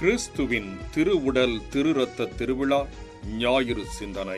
கிறிஸ்துவின் திருவுடல் திருரத்த திருவிழா ஞாயிறு சிந்தனை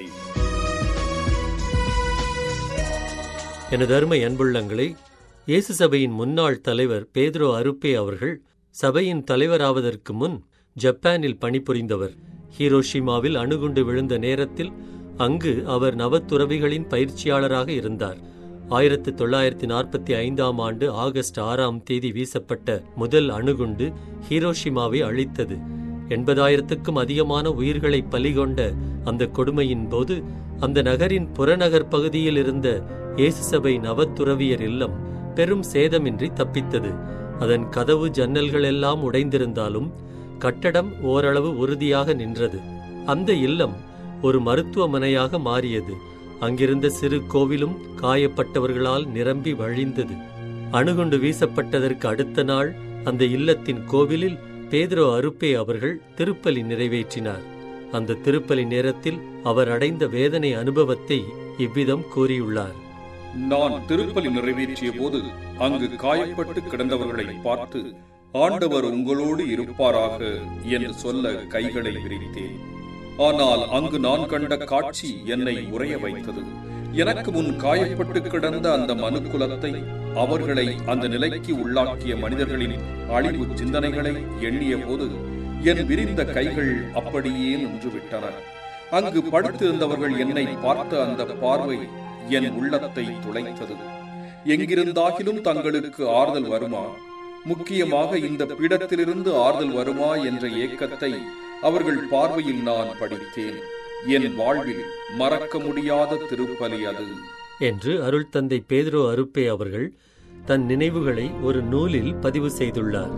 எனது அருமை அன்புள்ளங்களே இயேசு சபையின் முன்னாள் தலைவர் பேதுரோ அருப்பே அவர்கள் சபையின் தலைவராவதற்கு முன் ஜப்பானில் பணிபுரிந்தவர் ஹீரோஷிமாவில் அணுகுண்டு விழுந்த நேரத்தில் அங்கு அவர் நவத்துறவிகளின் பயிற்சியாளராக இருந்தார் ஆயிரத்து தொள்ளாயிரத்தி நாற்பத்தி ஐந்தாம் ஆண்டு ஆகஸ்ட் ஆறாம் தேதி வீசப்பட்ட முதல் அணுகுண்டு ஹீரோஷிமாவை அழித்தது எண்பதாயிரத்துக்கும் அதிகமான உயிர்களை பலிகொண்ட அந்த கொடுமையின் போது அந்த நகரின் புறநகர் பகுதியில் இருந்த இயேசு சபை நவத்துறவியர் இல்லம் பெரும் சேதமின்றி தப்பித்தது அதன் கதவு ஜன்னல்கள் எல்லாம் உடைந்திருந்தாலும் கட்டடம் ஓரளவு உறுதியாக நின்றது அந்த இல்லம் ஒரு மருத்துவமனையாக மாறியது அங்கிருந்த சிறு கோவிலும் காயப்பட்டவர்களால் நிரம்பி வழிந்தது அணுகுண்டு வீசப்பட்டதற்கு அடுத்த நாள் அந்த இல்லத்தின் கோவிலில் பேதுரோ அருப்பே அவர்கள் திருப்பலி நிறைவேற்றினார் அந்த திருப்பலி நேரத்தில் அவர் அடைந்த வேதனை அனுபவத்தை இவ்விதம் கூறியுள்ளார் நான் திருப்பலி நிறைவேற்றிய போது அங்கு காயப்பட்டு கிடந்தவர்களை பார்த்து ஆண்டவர் உங்களோடு இருப்பாராக என்று சொல்ல கைகளை விரித்தேன் ஆனால் அங்கு நான் கண்ட காட்சி என்னை உறைய வைத்தது எனக்கு முன் காயப்பட்டு கிடந்த அந்த மனுக்குலத்தை அவர்களை அந்த நிலைக்கு உள்ளாக்கிய மனிதர்களின் அழிவு சிந்தனைகளை எண்ணிய போது என் விரிந்த கைகள் அப்படியே நின்றுவிட்டன அங்கு படுத்திருந்தவர்கள் என்னை பார்த்த அந்த பார்வை என் உள்ளத்தை துளைத்தது எங்கிருந்தாகிலும் தங்களுக்கு ஆறுதல் வருமா முக்கியமாக இந்த பீடத்திலிருந்து ஆறுதல் வருமா என்ற ஏக்கத்தை அவர்கள் பார்வையில் நான் படித்தேன் என் வாழ்வில் மறக்க முடியாத திருப்பலி அது என்று அருள் தந்தை பேதுரோ அருப்பே அவர்கள் தன் நினைவுகளை ஒரு நூலில் பதிவு செய்துள்ளார்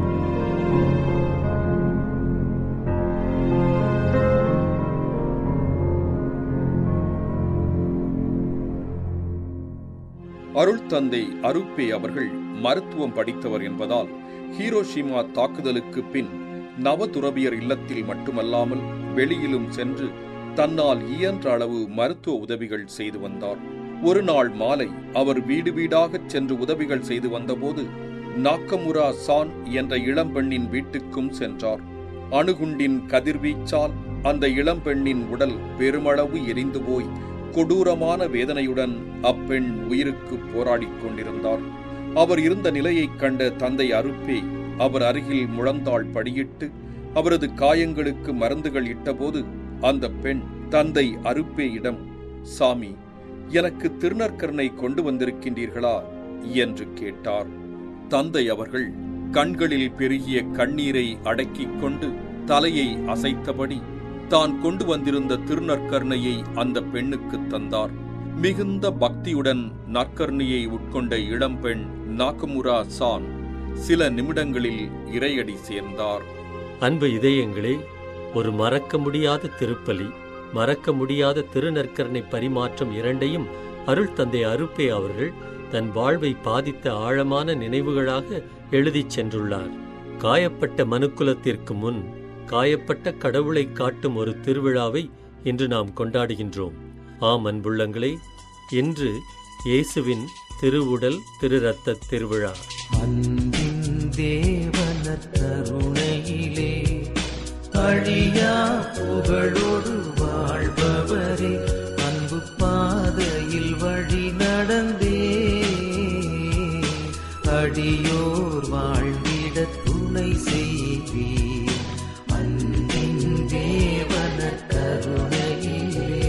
அருள் தந்தை அருப்பே அவர்கள் மருத்துவம் படித்தவர் என்பதால் ஹீரோஷிமா தாக்குதலுக்கு பின் நவதுறவியர் இல்லத்தில் மட்டுமல்லாமல் வெளியிலும் சென்று தன்னால் இயன்ற அளவு மருத்துவ உதவிகள் செய்து வந்தார் ஒரு நாள் மாலை அவர் வீடு வீடாகச் சென்று உதவிகள் செய்து வந்தபோது நாக்கமுரா சான் என்ற இளம்பெண்ணின் வீட்டுக்கும் சென்றார் அணுகுண்டின் கதிர்வீச்சால் அந்த இளம்பெண்ணின் உடல் பெருமளவு எரிந்து போய் கொடூரமான வேதனையுடன் அப்பெண் உயிருக்கு போராடிக் கொண்டிருந்தார் அவர் இருந்த நிலையைக் கண்ட தந்தை அருப்பே அவர் அருகில் முழந்தாள் படியிட்டு அவரது காயங்களுக்கு மருந்துகள் இட்டபோது அந்த பெண் தந்தை அருப்பேயிடம் சாமி எனக்கு திருநற்கரனை கொண்டு வந்திருக்கின்றீர்களா என்று கேட்டார் தந்தை அவர்கள் கண்களில் பெருகிய கண்ணீரை அடக்கிக் கொண்டு தலையை அசைத்தபடி தான் கொண்டு வந்திருந்த திருநற்கருணையை அந்த பெண்ணுக்கு தந்தார் மிகுந்த பக்தியுடன் நற்கருணையை உட்கொண்ட இளம்பெண் நாகமுரா சான் சில நிமிடங்களில் இறையடி சேர்ந்தார் அன்பு இதயங்களே ஒரு மறக்க முடியாத திருப்பலி மறக்க முடியாத திருநற்கரணை பரிமாற்றம் இரண்டையும் அருள் தந்தை அருப்பே அவர்கள் தன் வாழ்வை பாதித்த ஆழமான நினைவுகளாக எழுதிச் சென்றுள்ளார் காயப்பட்ட மனுக்குலத்திற்கு முன் காயப்பட்ட கடவுளை காட்டும் ஒரு திருவிழாவை இன்று நாம் கொண்டாடுகின்றோம் ஆம் அன்புள்ளங்களே இன்று இயேசுவின் திருவுடல் திரு ரத்த திருவிழா அன்பின் தேவன கருணையிலே அழியா புகழோடு வாழ்பவரே அன்பு பாதையில் வழி நடந்தே அடியோர் வாழ்ந்திட துணை செய்வீர் அன்பின் தேவன கருணையிலே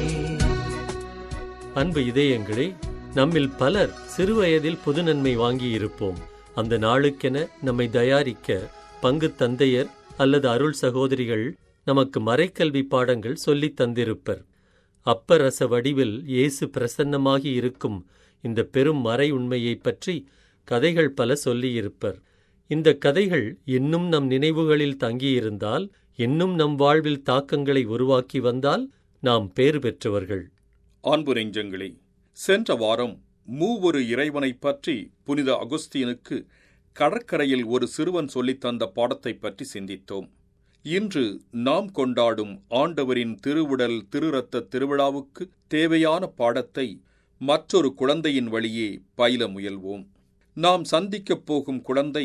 அன்பு இதயங்களே நம்மில் பலர் சிறுவயதில் புதுநன்மை வாங்கியிருப்போம் அந்த நாளுக்கென நம்மை தயாரிக்க பங்கு தந்தையர் அல்லது அருள் சகோதரிகள் நமக்கு மறைக்கல்வி பாடங்கள் சொல்லித் தந்திருப்பர் அப்பரச வடிவில் இயேசு பிரசன்னமாகி இருக்கும் இந்த பெரும் மறை உண்மையைப் பற்றி கதைகள் பல சொல்லியிருப்பர் இந்த கதைகள் இன்னும் நம் நினைவுகளில் தங்கியிருந்தால் இன்னும் நம் வாழ்வில் தாக்கங்களை உருவாக்கி வந்தால் நாம் பேறு பெற்றவர்கள் அன்பு நெஞ்சங்களே சென்ற வாரம் மூவொரு இறைவனைப் பற்றி புனித அகுஸ்தீனுக்கு கடற்கரையில் ஒரு சிறுவன் சொல்லித் தந்த பாடத்தைப் பற்றி சிந்தித்தோம் இன்று நாம் கொண்டாடும் ஆண்டவரின் திருவுடல் திருரத்த திருவிழாவுக்கு தேவையான பாடத்தை மற்றொரு குழந்தையின் வழியே பயில முயல்வோம் நாம் சந்திக்கப் போகும் குழந்தை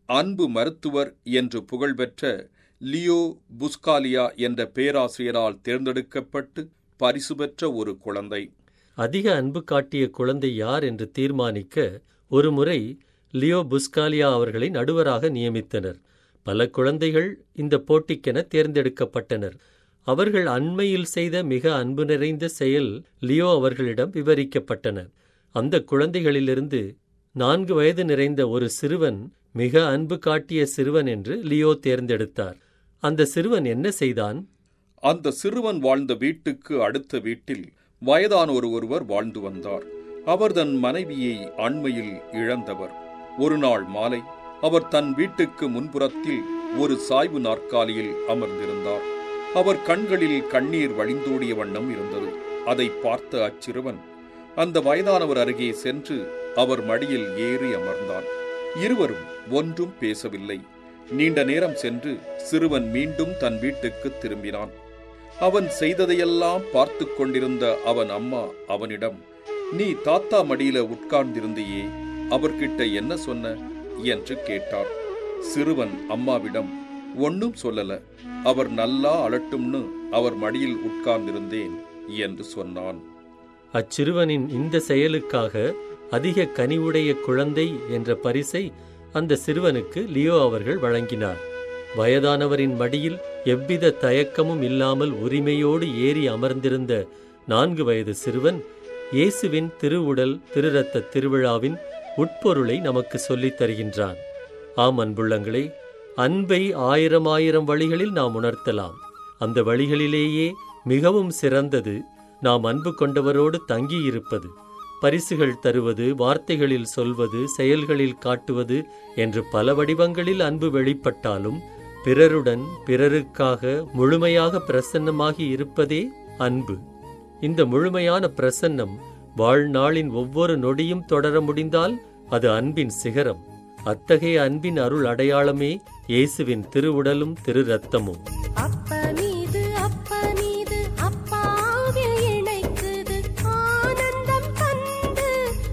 அன்பு மருத்துவர் என்று புகழ்பெற்ற லியோ புஸ்காலியா என்ற பேராசிரியரால் தேர்ந்தெடுக்கப்பட்டு பரிசு பெற்ற ஒரு குழந்தை அதிக அன்பு காட்டிய குழந்தை யார் என்று தீர்மானிக்க ஒருமுறை லியோ புஸ்காலியா அவர்களை நடுவராக நியமித்தனர் பல குழந்தைகள் இந்த போட்டிக்கென தேர்ந்தெடுக்கப்பட்டனர் அவர்கள் அண்மையில் செய்த மிக அன்பு நிறைந்த செயல் லியோ அவர்களிடம் விவரிக்கப்பட்டன அந்த குழந்தைகளிலிருந்து நான்கு வயது நிறைந்த ஒரு சிறுவன் மிக அன்பு காட்டிய சிறுவன் என்று லியோ தேர்ந்தெடுத்தார் அந்த சிறுவன் என்ன செய்தான் அந்த சிறுவன் வாழ்ந்த வீட்டுக்கு அடுத்த வீட்டில் வயதானோர் ஒருவர் வாழ்ந்து வந்தார் அவர் தன் மனைவியை அண்மையில் இழந்தவர் ஒரு நாள் மாலை அவர் தன் வீட்டுக்கு முன்புறத்தில் ஒரு சாய்வு நாற்காலியில் அமர்ந்திருந்தார் அவர் கண்களில் கண்ணீர் வழிந்தோடிய வண்ணம் இருந்தது அதை பார்த்த அச்சிறுவன் அந்த வயதானவர் அருகே சென்று அவர் மடியில் ஏறி அமர்ந்தான் இருவரும் ஒன்றும் பேசவில்லை நீண்ட நேரம் சென்று சிறுவன் மீண்டும் தன் வீட்டுக்கு திரும்பினான் அவன் செய்ததையெல்லாம் பார்த்து கொண்டிருந்த அவன் அம்மா அவனிடம் நீ தாத்தா மடியில உட்கார்ந்திருந்தியே அவர்கிட்ட என்ன சொன்ன என்று கேட்டார் சிறுவன் அம்மாவிடம் ஒன்னும் சொல்லல அவர் நல்லா அழட்டும்னு அவர் மடியில் உட்கார்ந்திருந்தேன் என்று சொன்னான் அச்சிறுவனின் இந்த செயலுக்காக அதிக கனிவுடைய குழந்தை என்ற பரிசை அந்த சிறுவனுக்கு லியோ அவர்கள் வழங்கினார் வயதானவரின் மடியில் எவ்வித தயக்கமும் இல்லாமல் உரிமையோடு ஏறி அமர்ந்திருந்த நான்கு வயது சிறுவன் இயேசுவின் திருவுடல் திருரத்த திருவிழாவின் உட்பொருளை நமக்கு சொல்லித் தருகின்றான் ஆம் அன்புள்ளங்களே அன்பை ஆயிரம் ஆயிரம் வழிகளில் நாம் உணர்த்தலாம் அந்த வழிகளிலேயே மிகவும் சிறந்தது நாம் அன்பு கொண்டவரோடு தங்கியிருப்பது பரிசுகள் தருவது வார்த்தைகளில் சொல்வது செயல்களில் காட்டுவது என்று பல வடிவங்களில் அன்பு வெளிப்பட்டாலும் பிறருடன் பிறருக்காக முழுமையாக பிரசன்னமாகி இருப்பதே அன்பு இந்த முழுமையான பிரசன்னம் வாழ்நாளின் ஒவ்வொரு நொடியும் தொடர முடிந்தால் அது அன்பின் சிகரம் அத்தகைய அன்பின் அருள் அடையாளமே இயேசுவின் திருவுடலும் திரு ரத்தமும் அப்ப மீது அப்ப மீது அப்பாவிய இணைக்குது ஆனந்தம் தந்து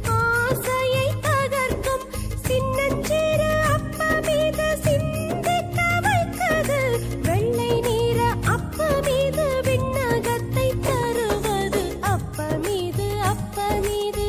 ஆசையை தகர்க்கும் சின்னஞ்சிறு அப்ப மீது சிந்திக்க வைக்குது வெள்ளை நீர அப்ப மீது விண்ணகத்தை தருவது அப்ப மீது அப்ப மீது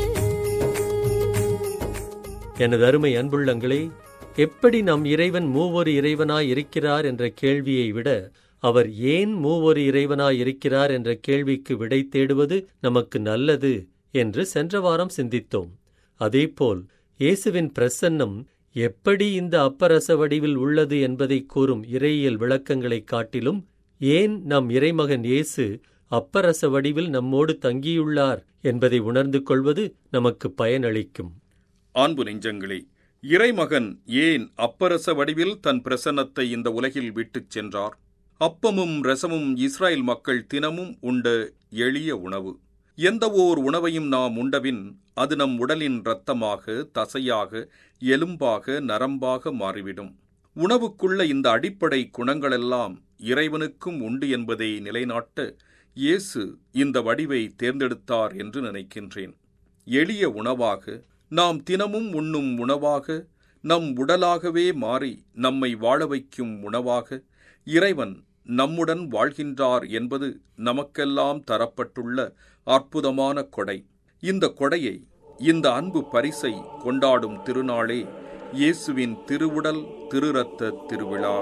எனது அருமை அன்புள்ளங்களே எப்படி நம் இறைவன் மூவொரு இறைவனாய் இருக்கிறார் என்ற கேள்வியை விட அவர் ஏன் மூவொரு இறைவனாய் இருக்கிறார் என்ற கேள்விக்கு விடை தேடுவது நமக்கு நல்லது என்று சென்ற வாரம் சிந்தித்தோம் அதேபோல் இயேசுவின் பிரசன்னம் எப்படி இந்த அப்பரச வடிவில் உள்ளது என்பதை கூறும் இறையியல் விளக்கங்களைக் காட்டிலும் ஏன் நம் இறைமகன் இயேசு அப்பரச வடிவில் நம்மோடு தங்கியுள்ளார் என்பதை உணர்ந்து கொள்வது நமக்கு பயனளிக்கும் அன்பு நெஞ்சங்களே இறைமகன் ஏன் அப்பரச வடிவில் தன் பிரசன்னத்தை இந்த உலகில் விட்டுச் சென்றார் அப்பமும் ரசமும் இஸ்ராயல் மக்கள் தினமும் உண்ட எளிய உணவு எந்த ஓர் உணவையும் நாம் உண்டபின் அது நம் உடலின் இரத்தமாக தசையாக எலும்பாக நரம்பாக மாறிவிடும் உணவுக்குள்ள இந்த அடிப்படை குணங்களெல்லாம் இறைவனுக்கும் உண்டு என்பதை நிலைநாட்ட இயேசு இந்த வடிவை தேர்ந்தெடுத்தார் என்று நினைக்கின்றேன் எளிய உணவாக நாம் தினமும் உண்ணும் உணவாக நம் உடலாகவே மாறி நம்மை வாழ வைக்கும் உணவாக இறைவன் நம்முடன் வாழ்கின்றார் என்பது நமக்கெல்லாம் தரப்பட்டுள்ள அற்புதமான கொடை இந்த கொடையை இந்த அன்பு பரிசை கொண்டாடும் திருநாளே இயேசுவின் திருவுடல் திருரத்த திருவிழா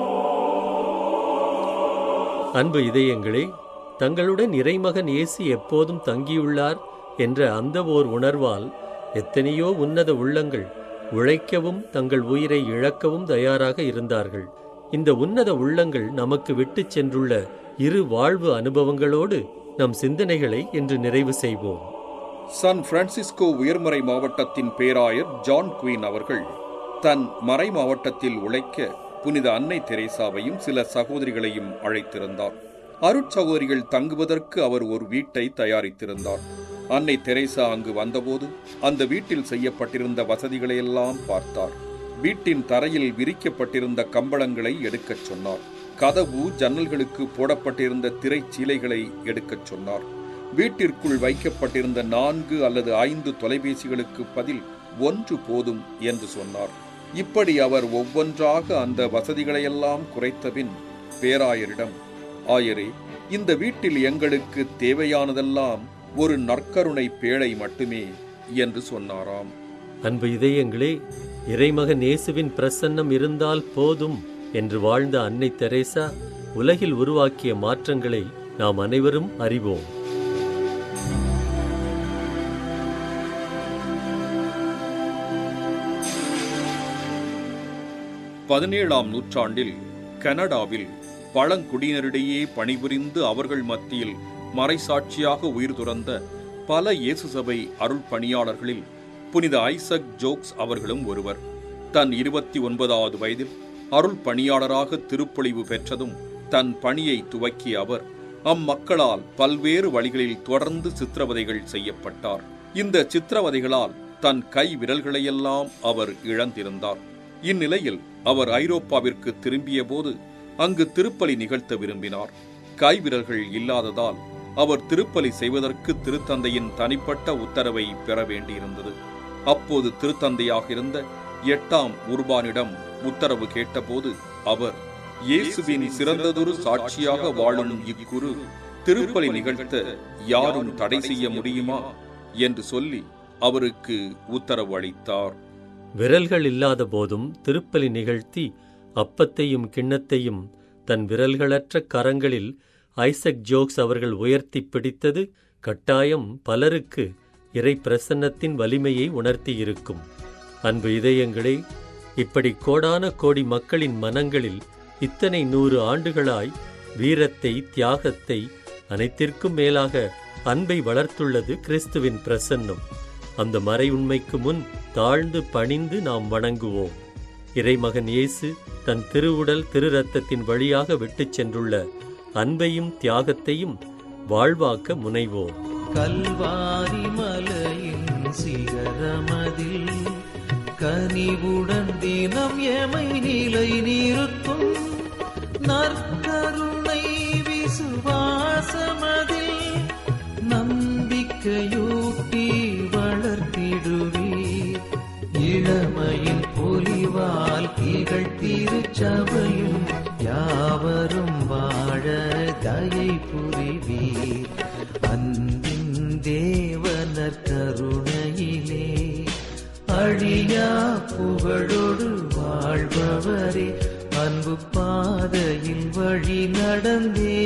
அன்பு இதயங்களே தங்களுடன் இறைமகன் இயேசு எப்போதும் தங்கியுள்ளார் என்ற அந்த ஓர் உணர்வால் எத்தனையோ உன்னத உள்ளங்கள் உழைக்கவும் தங்கள் உயிரை இழக்கவும் தயாராக இருந்தார்கள் இந்த உன்னத உள்ளங்கள் நமக்கு விட்டுச் சென்றுள்ள இரு வாழ்வு அனுபவங்களோடு நம் சிந்தனைகளை இன்று நிறைவு செய்வோம் சான் பிரான்சிஸ்கோ உயர்மறை மாவட்டத்தின் பேராயர் ஜான் குயின் அவர்கள் தன் மறை மாவட்டத்தில் உழைக்க புனித அன்னை தெரேசாவையும் சில சகோதரிகளையும் அழைத்திருந்தார் அருட்சகோதரிகள் தங்குவதற்கு அவர் ஒரு வீட்டை தயாரித்திருந்தார் அன்னை தெரேசா அங்கு வந்தபோது அந்த வீட்டில் செய்யப்பட்டிருந்த வசதிகளையெல்லாம் பார்த்தார் வீட்டின் தரையில் விரிக்கப்பட்டிருந்த கம்பளங்களை எடுக்கச் சொன்னார் கதவு ஜன்னல்களுக்கு போடப்பட்டிருந்த திரைச்சீலைகளை எடுக்கச் சொன்னார் வீட்டிற்குள் வைக்கப்பட்டிருந்த நான்கு அல்லது ஐந்து தொலைபேசிகளுக்கு பதில் ஒன்று போதும் என்று சொன்னார் இப்படி அவர் ஒவ்வொன்றாக அந்த வசதிகளையெல்லாம் குறைத்தபின் பேராயரிடம் ஆயரே இந்த வீட்டில் எங்களுக்கு தேவையானதெல்லாம் ஒரு நற்கருணை பேழை மட்டுமே என்று சொன்னாராம் அன்பு இதயங்களே இறைமகன் இயேசுவின் பிரசன்னம் இருந்தால் போதும் என்று வாழ்ந்த அன்னை தெரேசா உலகில் உருவாக்கிய மாற்றங்களை நாம் அனைவரும் அறிவோம் பதினேழாம் நூற்றாண்டில் கனடாவில் பழங்குடியினரிடையே பணிபுரிந்து அவர்கள் மத்தியில் மறைசாட்சியாக உயிர் துறந்த பல இயேசு சபை அருள் பணியாளர்களில் புனித ஐசக் ஜோக்ஸ் அவர்களும் ஒருவர் தன் இருபத்தி ஒன்பதாவது வயதில் அருள் பணியாளராக திருப்பொழிவு பெற்றதும் தன் பணியை துவக்கிய அவர் அம்மக்களால் பல்வேறு வழிகளில் தொடர்ந்து சித்திரவதைகள் செய்யப்பட்டார் இந்த சித்திரவதைகளால் தன் கை விரல்களையெல்லாம் அவர் இழந்திருந்தார் இந்நிலையில் அவர் ஐரோப்பாவிற்கு திரும்பிய போது அங்கு திருப்பலி நிகழ்த்த விரும்பினார் கைவிரல்கள் இல்லாததால் அவர் திருப்பலி செய்வதற்கு திருத்தந்தையின் தனிப்பட்ட உத்தரவை பெற வேண்டியிருந்தது அப்போது திருத்தந்தையாக இருந்த எட்டாம் உர்பானிடம் உத்தரவு கேட்டபோது அவர் இயேசுவின் சிறந்ததொரு சாட்சியாக வாழும் இக்குரு திருப்பலி நிகழ்த்த யாரும் தடை செய்ய முடியுமா என்று சொல்லி அவருக்கு உத்தரவு அளித்தார் விரல்கள் இல்லாத போதும் திருப்பலி நிகழ்த்தி அப்பத்தையும் கிண்ணத்தையும் தன் விரல்களற்ற கரங்களில் ஐசக் ஜோக்ஸ் அவர்கள் உயர்த்தி பிடித்தது கட்டாயம் பலருக்கு இறை பிரசன்னத்தின் வலிமையை உணர்த்தியிருக்கும் அன்பு இதயங்களே இப்படி கோடான கோடி மக்களின் மனங்களில் இத்தனை நூறு ஆண்டுகளாய் வீரத்தை தியாகத்தை அனைத்திற்கும் மேலாக அன்பை வளர்த்துள்ளது கிறிஸ்துவின் பிரசன்னம் அந்த மறை உண்மைக்கு முன் தாழ்ந்து பணிந்து நாம் வணங்குவோம் இறைமகன் இயேசு தன் திருவுடல் திரு ரத்தத்தின் வழியாக விட்டுச் சென்றுள்ள அன்பையும் தியாகத்தையும் வாழ்வாக்க முனைவோம் கல்வாரி மலையின் சிகரமதில் கனிவுடன் தினம் எமை நிலை நிறுத்தும் நற்கருணை விசுவாசமதில் நம்பிக்கையூட்டி வளர்த்திடுவீர் இளமையின் பொலிவால் திகழ் திருச்சபையும் யாவரும் வாழ தயை புரிவீர் அன்பின் தேவனர் கருணையிலே அழியா புகழோடு வாழ்பவரே அன்பு பாதையில் வழி நடந்தே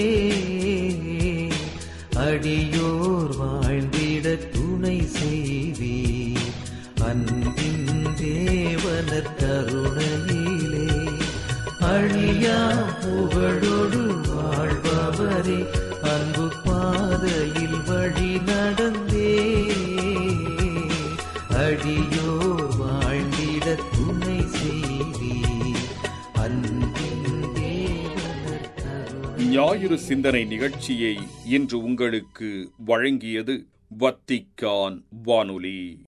அடியோர் வாழ்ந்திட துணை செய்வீர் அன்பின் தேவனர் கருணையிலே அழியா புகழோடு வாழ்பவரே அன்பு பாதையில் வழி நடந்தே அடியோர் வாழ்ந்திட துணை செய்வீர் அன்பின் தேவனர் கருணை ஞாயிறு சிந்தனை நிகழ்ச்சியை இன்று உங்களுக்கு வழங்கியது வத்திக்கான் வானொலி